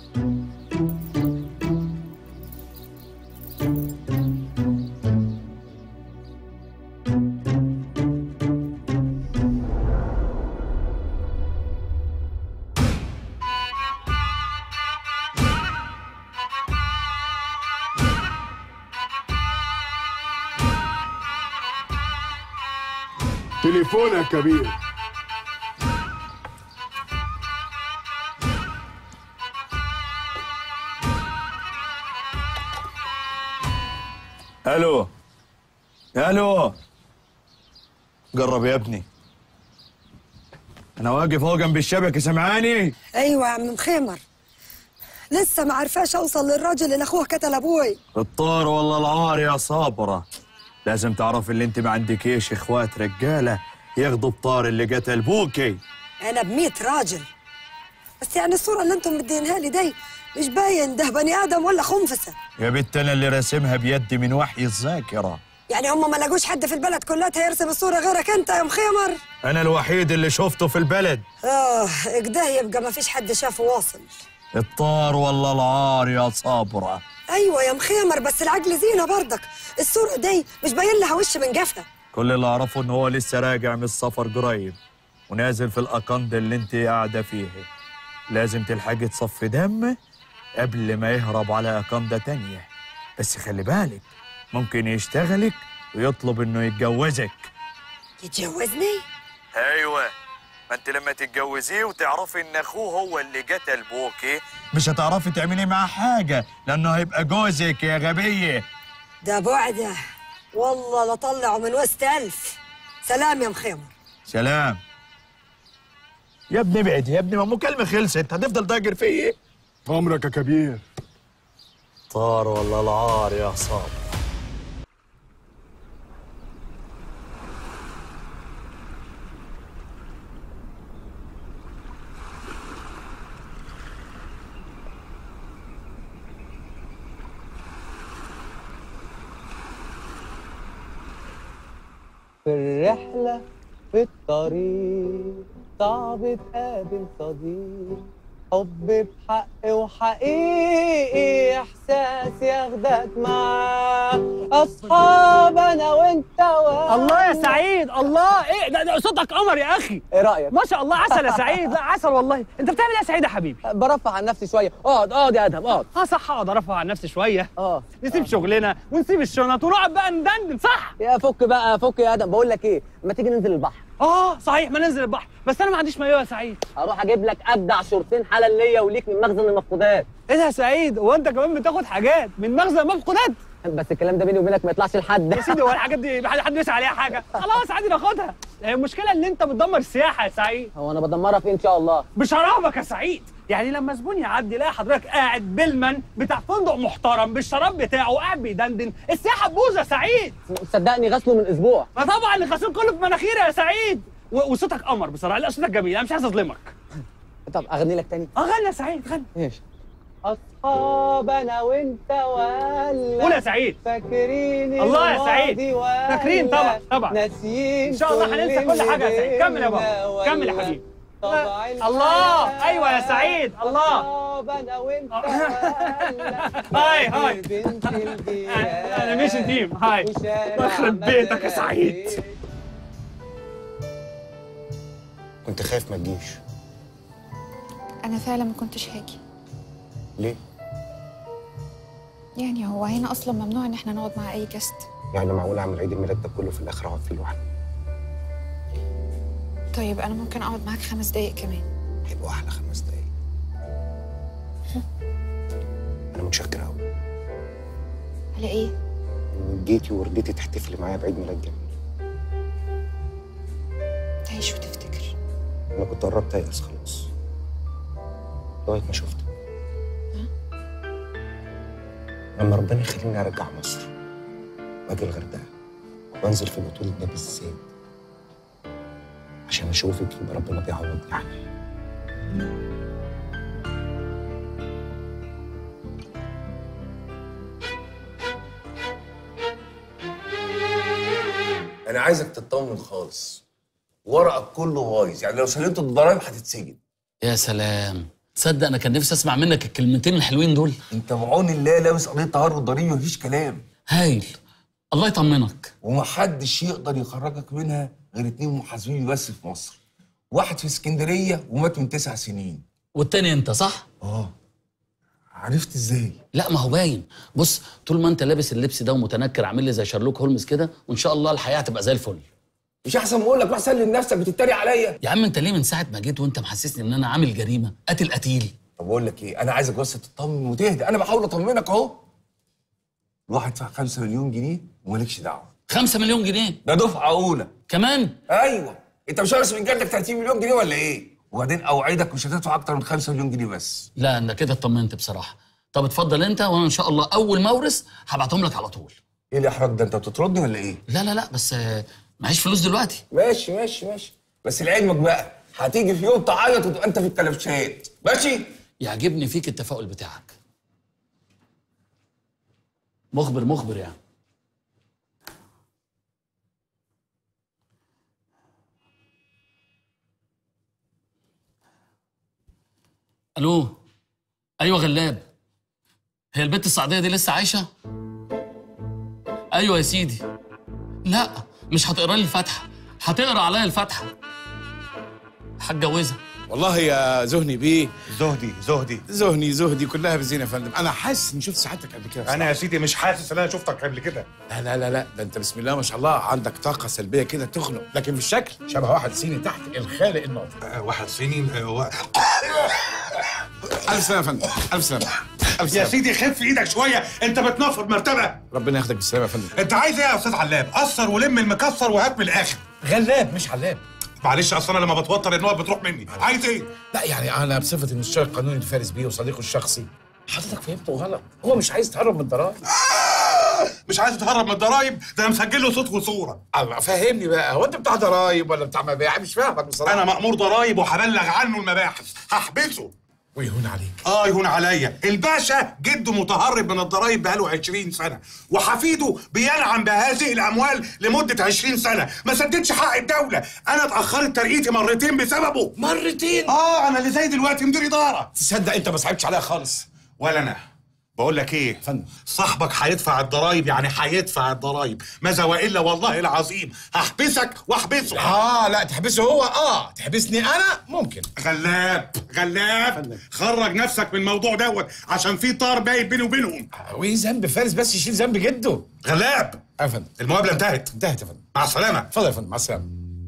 تليفون يا كبير الو الو قرب يا ابني انا واقف اهو جنب الشبكه سمعاني ايوه يا عم مخيمر لسه ما عرفاش اوصل للراجل اللي اخوه قتل ابوي الطار والله العار يا صابره لازم تعرف اللي انت ما عندكيش اخوات رجاله ياخدوا الطار اللي قتل بوكي انا بميت راجل بس يعني الصوره اللي انتم مدينها لي دي مش باين ده بني ادم ولا خنفسه يا بنت انا اللي راسمها بيدي من وحي الذاكره يعني هم ما لقوش حد في البلد كلها يرسم الصوره غيرك انت يا مخيمر انا الوحيد اللي شفته في البلد اه كده يبقى ما فيش حد شافه واصل الطار والله العار يا صابره ايوه يا مخيمر بس العقل زينه برضك الصوره دي مش باين لها وش من جفه كل اللي اعرفه ان هو لسه راجع من السفر قريب ونازل في الاقند اللي انت قاعده فيه لازم تلحقي تصفي دم قبل ما يهرب على اقندة تانية بس خلي بالك ممكن يشتغلك ويطلب انه يتجوزك يتجوزني ايوه ما انت لما تتجوزيه وتعرفي ان اخوه هو اللي قتل بوكي مش هتعرفي تعملي معاه حاجه لانه هيبقى جوزك يا غبيه ده بعده والله لطلعه من وسط ألف سلام يا مخيمر سلام يا ابني ابعد يا ابني ما مكالمة خلصت هتفضل تاجر فيا عمرك يا كبير طار والله العار يا صابر في الرحلة في الطريق صعب تقابل صديق حب بحق وحقيقي احساس ياخدك معاه اصحاب انا وانت و الله يا سعيد الله ايه ده, ده صوتك قمر يا اخي ايه رايك ما شاء الله عسل يا سعيد لا عسل والله انت بتعمل ايه يا سعيد يا حبيبي برفع عن نفسي شويه اقعد اقعد يا ادهم اقعد اه صح اقعد ارفع عن نفسي شويه اه نسيب شغلنا ونسيب الشنط ونقعد بقى ندندن صح يا فك بقى فك يا ادم بقول لك ايه ما تيجي ننزل البحر اه صحيح ما ننزل البحر بس انا ما عنديش مايوه يا سعيد اروح اجيب لك ابدع شورتين حلال ليا وليك من مخزن المفقودات ايه ده يا سعيد هو انت كمان بتاخد حاجات من مخزن المفقودات بس الكلام ده بيني وبينك ما يطلعش لحد يا سيدي هو الحاجات دي حد بيسأل عليها حاجه خلاص عادي ناخدها هي المشكله ان انت بتدمر السياحه يا سعيد هو انا بدمرها فين ان شاء الله بشرابك يا سعيد يعني لما زبون يعدي يلاقي حضرتك قاعد بالمن بتاع فندق محترم بالشراب بتاعه وقاعد بيدندن السياحه تبوظ يا سعيد صدقني غسله من اسبوع ما طبعا الغسيل كله في مناخيري يا سعيد و- وصوتك قمر بصراحه لا صوتك جميل انا مش عايز اظلمك طب اغني لك تاني اه غني يا سعيد غني ماشي اصحاب انا وانت ولا قول يا سعيد فاكرين الله يا سعيد. الماضي ولا فاكرين طبعا طبعا ناسيين ان شاء الله كل هننسى كل حاجه يا سعيد كمل يا اللي بابا بينا كمل يا ولا حبيبي طبع الله الحياة. ايوه يا سعيد الله اصحاب انا وانت آه. ولا هاي هاي بنت الجيران انا مش تيم هاي وشارع يخرب بيتك يا سعيد مدرسة. كنت خايف ما تجيش انا فعلا ما كنتش هاجي ليه؟ يعني هو هنا اصلا ممنوع ان احنا نقعد مع اي جست يعني معقول اعمل عيد الميلاد ده كله في الاخر اقعد فيه لوحدي طيب انا ممكن اقعد معاك خمس دقايق كمان هيبقوا احلى خمس دقايق انا متشكر قوي على ايه انك جيتي ورضيتي تحتفلي معايا بعيد ميلاد جميل تعيش وتفتكر انا كنت قربت ايأس خلاص لغايه ما شفتك لما ربنا يخليني ارجع مصر واجي الغردقه وانزل في البطوله ده بالذات عشان اشوفك يبقى ربنا بيعوضني عنك انا عايزك تطمن خالص ورقك كله بايظ يعني لو سلمت الضرايب هتتسجن يا سلام تصدق انا كان نفسي اسمع منك الكلمتين الحلوين دول انت بعون الله لابس قضيه تعرض ضريبي مفيش كلام هايل الله يطمنك ومحدش يقدر يخرجك منها غير اتنين محاسبين بس في مصر واحد في اسكندريه ومات من تسع سنين والتاني انت صح اه عرفت ازاي لا ما هو باين بص طول ما انت لابس اللبس ده ومتنكر عامل لي زي شارلوك هولمز كده وان شاء الله الحياه هتبقى زي الفل مش احسن ما اقول لك روح سلم نفسك بتتريق عليا يا عم انت ليه من ساعه ما جيت وانت محسسني ان انا عامل جريمه قاتل قتيل طب اقول لك ايه انا عايزك بس تطمن وتهدى انا بحاول اطمنك اهو روح ادفع 5 مليون جنيه ومالكش دعوه خمسة مليون جنيه ده دفعه اولى كمان ايوه انت مش عارف من جدك 30 مليون جنيه ولا ايه وبعدين اوعدك مش هتدفع اكتر من 5 مليون جنيه بس لا انا كده اطمنت بصراحه طب اتفضل انت وانا ان شاء الله اول ما اورث هبعتهم لك على طول ايه الاحراج ده انت بتطردني ولا ايه لا لا لا بس آه، معيش فلوس دلوقتي ماشي ماشي ماشي بس لعلمك بقى هتيجي في يوم تعيط وتبقى انت في الكلبشات ماشي يعجبني فيك التفاؤل بتاعك مخبر مخبر يعني الو ايوه غلاب هي البت السعديه دي لسه عايشه ايوه يا سيدي لا مش هتقرا لي الفاتحه هتقرا عليا الفاتحه هتجوزها والله يا زهني بيه زهدي زهدي زهني زهدي كلها بزينه يا فندم انا حاسس اني شفت سعادتك قبل كده انا يا سيدي مش حاسس ان انا شفتك قبل كده لا لا لا لا ده انت بسم الله ما شاء الله عندك طاقه سلبيه كده تخنق لكن في الشكل شبه واحد صيني تحت الخالق الناطق آه، واحد صيني آه، و... الف سلامه يا فندم الف سلامه الف يا سلامه سيدي خف ايدك شويه انت بتنفض مرتبه ربنا ياخدك بالسلامه يا فندم انت عايز ايه يا استاذ علاب قصر ولم المكسر وهات من الاخر غلاب مش علاب معلش اصل انا لما بتوتر النوع بتروح مني عايز ايه لا يعني انا بصفتي المستشار القانوني لفارس بيه وصديقه الشخصي حضرتك فهمته غلط هو مش عايز تهرب من الضرائب مش عايز تهرب من الضرايب ده انا مسجل له صوت وصوره الله فهمني بقى هو انت بتاع ضرايب ولا بتاع مبيع مش فاهمك بصراحه انا مأمور ضرايب وهبلغ عنه المباحث هحبسه ويهون عليك اه يهون عليا الباشا جده متهرب من الضرايب بقاله 20 سنه وحفيده بينعم بهذه الاموال لمده 20 سنه ما سددش حق الدوله انا اتاخرت ترقيتي مرتين بسببه مرتين اه انا اللي زي دلوقتي مدير اداره تصدق انت ما صعبتش عليها خالص ولا انا بقول لك ايه فندم. صاحبك هيدفع الضرايب يعني هيدفع الضرايب ماذا والا والله العظيم هحبسك واحبسه اه لا تحبسه هو اه تحبسني انا ممكن غلاب غلاب فندم. خرج نفسك من الموضوع دوت عشان في طار باين بيني وبينهم وايه ذنب فارس بس يشيل ذنب جده غلاب آه يا فندم المقابله انتهت انتهت يا فندم مع السلامه اتفضل يا فندم مع السلامه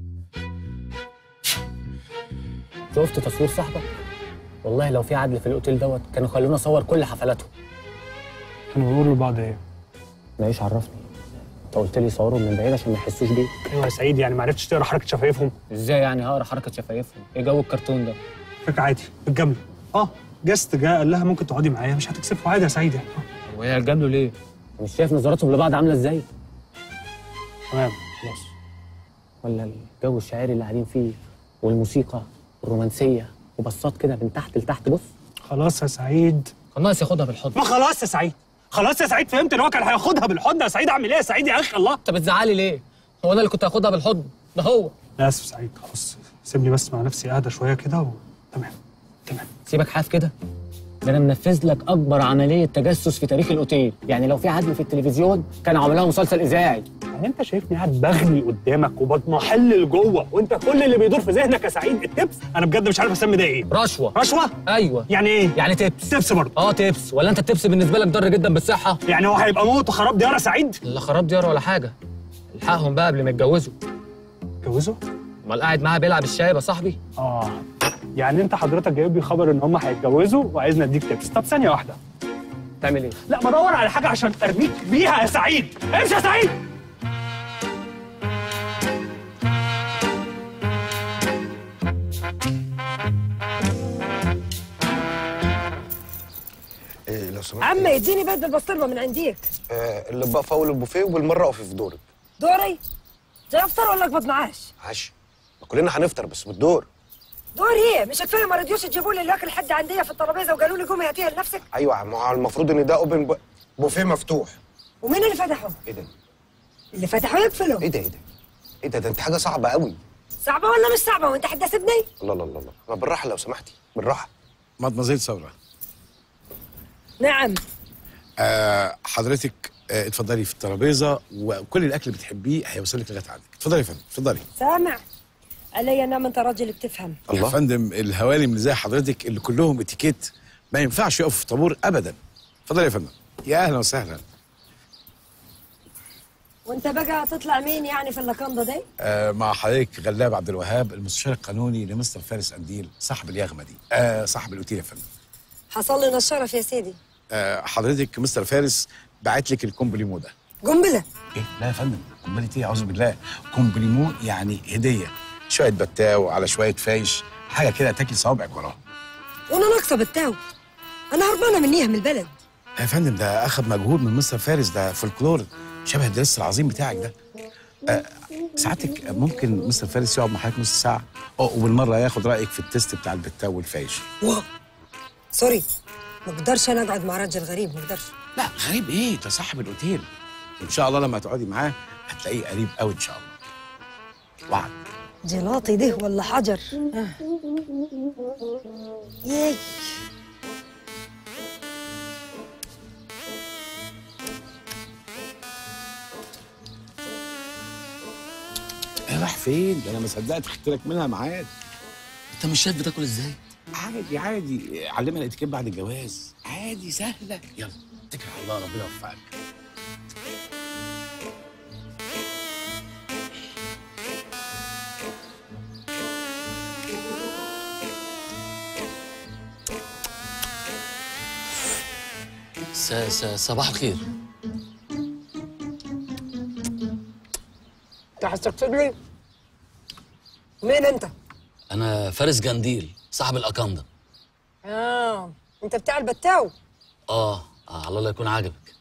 شفت تصوير صاحبك والله لو في عدل في الاوتيل دوت كانوا خلونا نصور كل حفلاته كانوا بيقولوا لبعض ايه؟ ما ايش عرفني انت قلت لي صورهم من بعيد عشان ما يحسوش بيك ايوه يا سعيد يعني ما عرفتش تقرا حركه شفايفهم ازاي يعني هقرا حركه شفايفهم ايه جو الكرتون ده فكره عادي بالجمله اه جست جه قال لها ممكن تقعدي معايا مش هتكسفوا عادي يا سعيد يعني آه، وهي هتجامله ليه مش شايف نظراتهم لبعض عامله ازاي تمام خلاص ولا الجو الشاعري اللي قاعدين فيه والموسيقى الرومانسيه وبصات كده من تحت لتحت بص خلاص يا سعيد كان ناقص ياخدها بالحضن ما خلاص يا سعيد خلاص يا سعيد فهمت ان هو كان هياخدها بالحضن يا سعيد اعمل ايه يا سعيد يا اخي الله انت بتزعلي ليه هو انا اللي كنت هاخدها بالحضن ده هو لا اسف سعيد خلاص سيبني بس مع نفسي اهدى شويه كده و... تمام تمام سيبك حاف كده ده انا منفذ لك اكبر عمليه تجسس في تاريخ الاوتيل يعني لو في عدل في التلفزيون كان عملوها مسلسل اذاعي يعني انت شايفني قاعد بغلي قدامك وبتمحل لجوه وانت كل اللي بيدور في ذهنك يا سعيد التبس انا بجد مش عارف اسمي ده ايه رشوه رشوه ايوه يعني ايه يعني تبس تبس برضه اه تبس ولا انت التبس بالنسبه لك ضار جدا بالصحه يعني هو هيبقى موت وخراب ديار يا سعيد لا خراب ديار ولا حاجه الحقهم بقى قبل ما يتجوزوا اتجوزوا امال قاعد معاها بيلعب الشاي يا صاحبي اه يعني انت حضرتك جايب لي خبر ان هم هيتجوزوا وعايزني اديك تبس طب ثانيه واحده تعمل ايه لا بدور على حاجه عشان ارميك بيها يا سعيد امشي يا سعيد إيه لو سمحت عم اديني بدل البسطرمه من عنديك آه اللي بقى في اول البوفيه وبالمره اقفي في دورك دوري زي افطر ولا اقبض معاش عاش ما كلنا هنفطر بس بالدور دور ايه مش كفايه ما رضيوش يجيبوا لي الاكل حد عندي في الترابيزه وقالوا لي قومي هاتيها لنفسك ايوه ما هو المفروض ان ده اوبن ب... بوفيه مفتوح ومين اللي فتحه ايه ده اللي فتحوا يقفلوا ايه ده ايه ده ايه ده ده انت حاجه صعبه قوي صعبه ولا مش صعبه وانت حد سيبني الله الله الله الله ما بالراحه لو سمحتي بالراحه مدمزيل ثوره نعم آه حضرتك آه اتفضلي في الترابيزه وكل الاكل اللي بتحبيه هيوصل لك لغايه عندك اتفضلي يا فندم اتفضلي سامع علي نعم انت راجل بتفهم الله يا فندم الهوالم اللي زي حضرتك اللي كلهم اتيكيت ما ينفعش يقفوا في طابور ابدا اتفضلي يا فندم يا اهلا وسهلا وانت بقى هتطلع مين يعني في اللقندة دي؟ آه مع حضرتك غلاب عبد الوهاب المستشار القانوني لمستر فارس قنديل صاحب اليغمه دي آه صاحب الاوتيل يا فندم حصل لنا الشرف يا سيدي آه حضرتك مستر فارس بعت لك الكومبليمو ده قنبلة ايه لا يا فندم قنبله ايه اعوذ بالله كومبليمو يعني هديه شويه بتاو على شويه فايش حاجه كده تاكل صوابعك وراها وانا ناقصة بالتاو انا هربانة منيها من البلد يا فندم ده اخذ مجهود من مستر فارس ده فولكلور شبه الدرس العظيم بتاعك ده آه ساعتك ممكن مستر فارس يقعد مع حضرتك نص ساعه اه وبالمره ياخد رايك في التيست بتاع البتاو والفايش واو سوري ما اقدرش انا اقعد مع راجل غريب ما اقدرش لا غريب ايه ده صاحب الاوتيل ان شاء الله لما تقعدي معاه هتلاقيه قريب قوي ان شاء الله وعد جلاطي ده ولا حجر آه. ياي إيه راح فين ده انا ما صدقت خدت لك منها ميعاد انت مش شايف بتاكل ازاي عادي عادي علمنا الاتيكيت بعد الجواز عادي سهله يلا اتكل على الله ربنا يوفقك س... س... صباح الخير انت هتقصد لي مين انت؟ انا فارس جنديل صاحب الاكاندا اه انت بتاع البتاو اه, آه على الله يكون عاجبك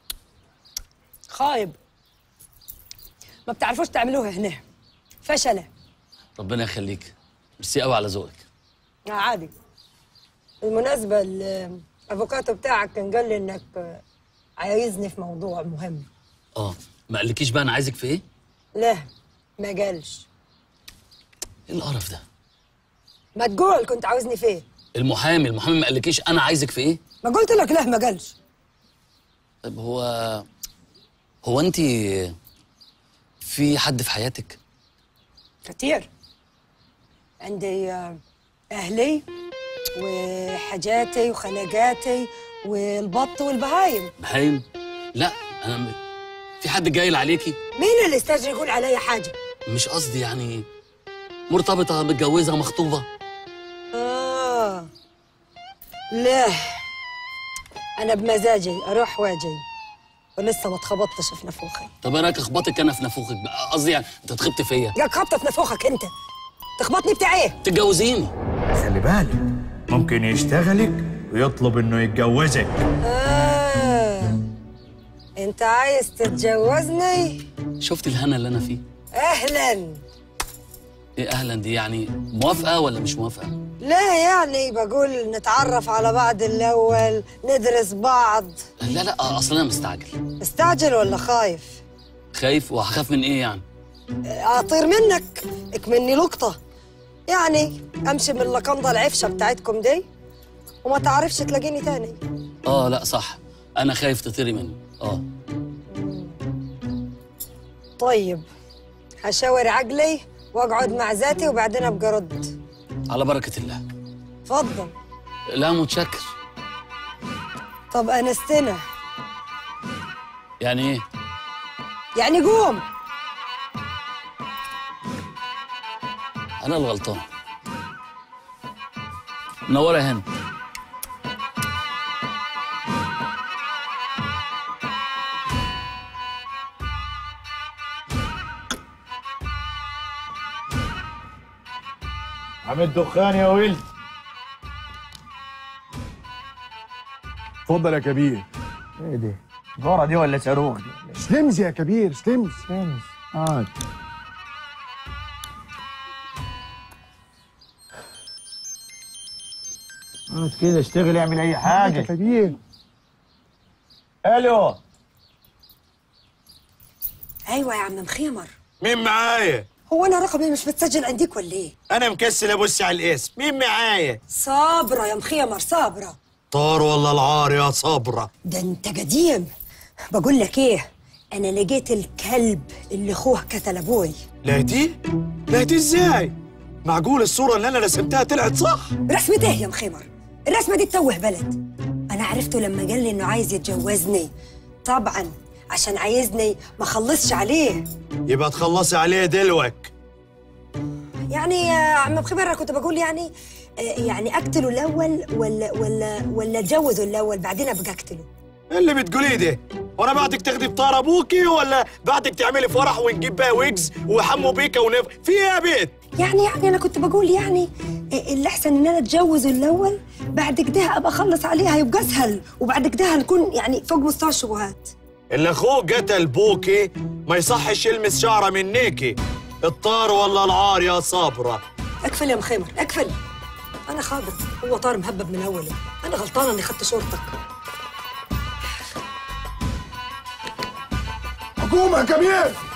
خايب ما بتعرفوش تعملوها هنا فشلة ربنا يخليك ميرسي قوي على ذوقك آه عادي بالمناسبة الافوكاتو بتاعك كان قال لي انك آه، عايزني في موضوع مهم اه ما قالكيش بقى انا عايزك في ايه لا ما قالش ايه القرف ده ما تقول كنت عاوزني في ايه المحامي المحامي ما قالكيش انا عايزك في ايه ما قلت لك لا ما قالش طيب هو هو انت في حد في حياتك كتير عندي آه، أهلي وحاجاتي وخلاقاتي والبط والبهايم بهايم لا انا م... في حد جايل عليكي مين اللي استاجر يقول عليا حاجة؟ مش قصدي يعني مرتبطه متجوزه مخطوبه آه لا أنا بمزاجي أروح واجي ولسه ما اتخبطتش في نفوخي طب انا رايك اخبطك انا في نافوخك بقى قصدي يعني انت اتخبت فيا ياك خبطة في نفوخك أنت تخبطني بتاع إيه؟ تتجوزيني خلي بالك ممكن يشتغلك ويطلب انه يتجوزك آه أنت عايز تتجوزني؟ شفت الهنا اللي انا فيه أهلاً ايه اهلا دي يعني موافقه ولا مش موافقه لا يعني بقول نتعرف على بعض الأول ندرس بعض لا لا اصلا انا مستعجل مستعجل ولا خايف؟ خايف وهخاف من ايه يعني أطير منك اكمني لقطة يعني أمشي من اللقندة العفشة بتاعتكم دي وما تعرفش تلاقيني تاني اه لا صح انا خايف تطيري مني اه طيب هشاور عقلي واقعد مع ذاتي وبعدين ابقى رد على بركه الله اتفضل لا متشكر طب انستنا يعني ايه يعني قوم انا الغلطان منوره يا هند عامل دخان يا ولد اتفضل يا كبير ايه دي جارة دي ولا صاروخ دي سلمز يا كبير سلمز سلمز اه اقعد كده اشتغل اعمل اي يا حاجة كبير الو ايوه يا عم مخيمر مين معايا هو انا رقمي مش متسجل عندك ولا ايه انا مكسل ابص على الاسم مين معايا صابره يا مخيمر صابره طار ولا العار يا صبرة ده انت قديم بقول لك ايه انا لقيت الكلب اللي اخوه قتل ابوي لقيتيه لقيتيه ازاي معقول الصورة اللي انا رسمتها طلعت صح رسمة ايه يا مخيمر الرسمة دي تتوه بلد انا عرفته لما قال لي انه عايز يتجوزني طبعا عشان عايزني ما اخلصش عليه يبقى تخلصي عليه دلوك يعني يا عم بخبر أنا كنت بقول يعني آه، يعني اقتله الاول ولا ولا ولا اتجوزه الاول بعدين ابقى اقتله إيه اللي بتقوليه ده وانا بعدك تاخدي بطار ابوكي ولا بعدك تعملي فرح ونجيب بقى ويجز وحمو بيكا ونف في ايه يا بيت يعني يعني انا كنت بقول يعني آه، اللي احسن ان انا اتجوزه الاول بعد كده ابقى اخلص عليها يبقى اسهل وبعد كده هنكون يعني فوق مستوى الشبهات اللي اخوه قتل بوكي ما يصحش يلمس شعره منيكي الطار ولا العار يا صابرة اقفل يا مخيمر اقفل انا خاضر هو طار مهبب من اوله انا غلطانه اني خدت شورتك حكومه يا كبير